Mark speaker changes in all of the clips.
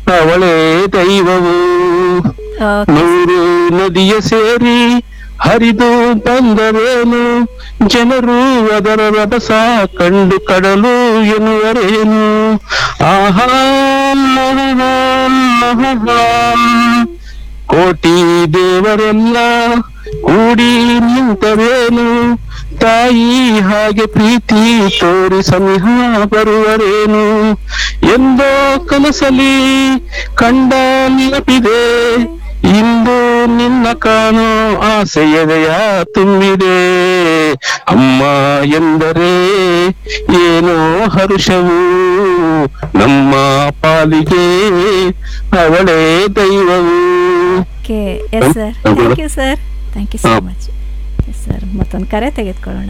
Speaker 1: ಅವಳೇ ದೈವವು
Speaker 2: ಓಕೆ
Speaker 1: ನೂರು ನದಿಯ ಸೇರಿ ಹರಿದು ಬಂದರೇನು ಜನರು ಅದರ ರಭಸ ಕಂಡು ಕಡಲು ಎನ್ನುವರೇನು ಆಹಾ ಕೋಟಿ ದೇವರೆಲ್ಲ ಕೂಡಿ ನಿಂತರೇನು ತಾಯಿ ಹಾಗೆ ಪ್ರೀತಿ ತೋರಿ ಸನಿಹ ಬರುವರೇನು ಎಂದೋ ಕನಸಲಿ ಕಂಡ ನೆನಪಿದೆ ಇಂದು ನಿನ್ನ ಕಾಣೋ ಆಸೆಯದೆಯ ತುಂಬಿದೆ ಅಮ್ಮ ಎಂದರೆ ಏನೋ ಹರುಷವು ನಮ್ಮ ಪಾಲಿಗೆ ಅವಳೇ ದೈವವು
Speaker 2: okay yes sir thank you sir thank you so much yes sir ಮತ್ತೊಂದು ಕರೆ ತೆಗೆದುಕೊಳ್ಳೋಣ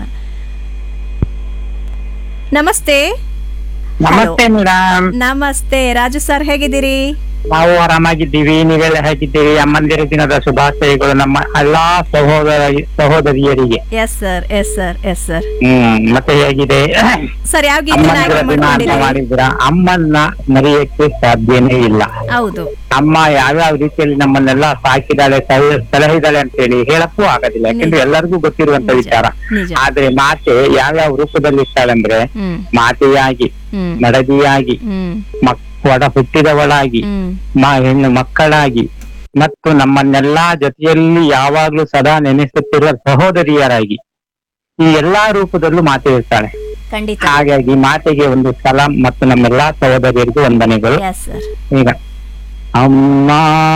Speaker 2: ನಮಸ್ತೆ
Speaker 3: ನಮಸ್ತೆ ಮೇಡಮ್
Speaker 2: ನಮಸ್ತೆ ರಾಜು ಸರ್ ಹೇಗಿದ್ದೀರಿ
Speaker 3: ನಾವು ಆರಾಮಾಗಿದ್ದೀವಿ ನೀವೆಲ್ಲ ಹೇಗಿದ್ದೀವಿ ಅಮ್ಮಂದಿರ ದಿನದ ಶುಭಾಶಯಗಳು ನಮ್ಮ ಎಲ್ಲಾ ಸಹೋದರ ಸಹೋದರಿಯರಿಗೆ
Speaker 2: yes sir yes sir yes sir
Speaker 3: hmm ಮತ್ತೆ ಹೇಗಿದೆ
Speaker 2: ಸರ್ ಯಾವ ಗೀತೆನ
Speaker 3: ಅಮ್ಮಂದಿರ
Speaker 2: ಆಯ್ಕೆ
Speaker 3: ದಿನ ಅಂತ
Speaker 2: ಮಾಡ್ಕೊಂಡಿದ್ದೀರಿ
Speaker 3: ಮಾಡಿದ್ರ ಅಮ್ಮನ್ನ ಮರೆಯಕ್ಕೆ ಸಾಧ್ಯನೇ ಇಲ್ಲ
Speaker 2: ಹೌದು
Speaker 3: ಅಮ್ಮ ಯಾವ್ಯಾವ ರೀತಿಯಲ್ಲಿ ನಮ್ಮನ್ನೆಲ್ಲ ಸಾಕಿದಾಳೆ ಸಲ- ಸಲಹಿದಾಳೆ ಅಂತೇಳಿ ಹೇಳಕ್ಕೂ ಆಗೋದಿಲ್ಲ ಯಾಕಂದ್ರೆ
Speaker 2: ನಿಜ.
Speaker 3: ಎಲ್ಲರಿಗೂ ಗೊತ್ತಿರುವಂತ
Speaker 2: ನಿಜ,
Speaker 3: ವಿಚಾರ
Speaker 2: ನಿಜ.
Speaker 3: ಆದ್ರೆ ಮಾತೆ ಯಾವ್ಯಾವ ರೂಪದಲ್ಲಿ ಇರ್ತಾಳಂದ್ರೆ
Speaker 2: ಹ್ಮ್
Speaker 3: ಮಾತೆಯಾಗಿ
Speaker 2: ಹ್ಮ್
Speaker 3: ನಡದಿಯಾಗಿ
Speaker 2: ಹ್ಮ್
Speaker 3: ಮಕ್ ಒಡ ಹುಟ್ಟಿದವಳಾಗಿ
Speaker 2: ಹ್ಮ್
Speaker 3: ಮ ಹೆಣ್ಣು ಮಕ್ಕಳಾಗಿ ಮತ್ತು ನಮ್ಮನ್ನೆಲ್ಲಾ ಜೊತೆಯಲ್ಲಿ ಯಾವಾಗ್ಲೂ ಸದಾ ನೆನೆಸುತ್ತಿರುವ ಸಹೋದರಿಯರಾಗಿ ಈ ಎಲ್ಲಾ ರೂಪದಲ್ಲೂ ಮಾತೆ ಇರ್ತಾಳೆ
Speaker 2: ಖಂಡಿತ
Speaker 3: ಹಾಗಾಗಿ ಮಾತೆಗೆ ಒಂದು ಸಲಾಂ ಮತ್ತು ನಮ್ಮೆಲ್ಲಾ ಸಹೋದರಿಯರಿಗೂ ವಂದನೆಗಳು
Speaker 2: ಎಸ್ ಸರ್
Speaker 3: ಈಗ ಅಮ್ಮ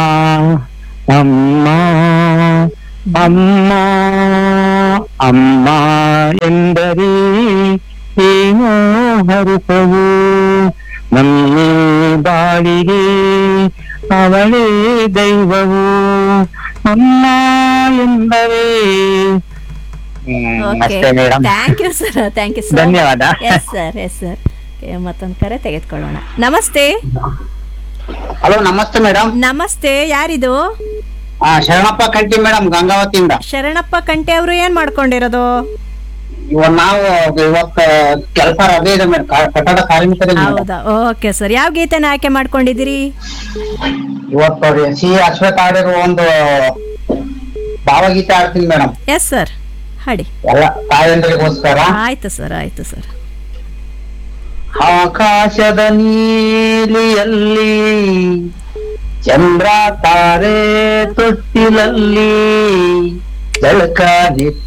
Speaker 3: ಅಮ್ಮ ಅಮ್ಮ ಅಮ್ಮ ಎಂದರೆ ಏನೋ ಹರುಪವು ನಮ್ಮ ಬಾಳಿಗೆ ಅವಳೇ ದೈವವು ಅಮ್ಮ ಎಂದರೆ ಹ್ಮ್,
Speaker 2: ಓಕೆ
Speaker 3: ಅಷ್ಟೇ madam
Speaker 2: thank you sir thank you sir
Speaker 3: ಧನ್ಯವಾದ
Speaker 2: ಎಸ್ ಸರ್ ಎಸ್ ಸರ್ ಮತ್ತೊಂದು ಕರೆ ತೆಗೆದುಕೊಳ್ಳೋಣ ನಮಸ್ತೆ
Speaker 4: ಹಲೋ ನಮಸ್ತೆ ಮೇಡಮ್
Speaker 2: ನಮಸ್ತೆ ಯಾರಿದು
Speaker 4: ಶರಣಪ್ಪ ಕಂಟಿ ಮೇಡಮ್ ಗಂಗಾವತಿಯಿಂದ
Speaker 2: ಶರಣಪ್ಪ ಕಂಟೆ ಅವರು ಏನ್ ಮಾಡ್ಕೊಂಡಿರೋದು
Speaker 4: ಇವಾಗ ನಾವು ಇವತ್ತ ಕೆಲಸ ರಜೆ ಇದೆ ಮೇಡಮ್ ಕಟ್ಟಡ ಕಾರ್ಮಿಕರಿಗೆ madam.
Speaker 2: ಹೌದಾ ಓಕೆ ಸರ್ ಯಾವ ಗೀತೆನ ಆಯ್ಕೆ ಮಾಡ್ಕೊಂಡಿದ್ದೀರಿ
Speaker 4: ಇವತ್ತು ಅವ್ರು ಸಿ ಅಶ್ವಥ್ ಆಡಿರೋ ಒಂದು ಭಾವಗೀತೆ ಆಡ್ತೀನಿ ಮೇಡಮ್
Speaker 2: ಎಸ್ ಸರ್ ಹಾಡಿ
Speaker 4: ಎಲ್ಲ ತಾಯಂದ್ರಿಗೋಸ್ಕರ
Speaker 2: ಆಯ್ತು ಸರ್ ಆಯ್ತು ಸರ್
Speaker 4: ಆಕಾಶದ ನೀಲಿಯಲ್ಲಿ ಚಂದ್ರ ತಾರೆ ತೊಟ್ಟಿಲಲ್ಲಿ ಜಳಕ ನಿತ್ಯ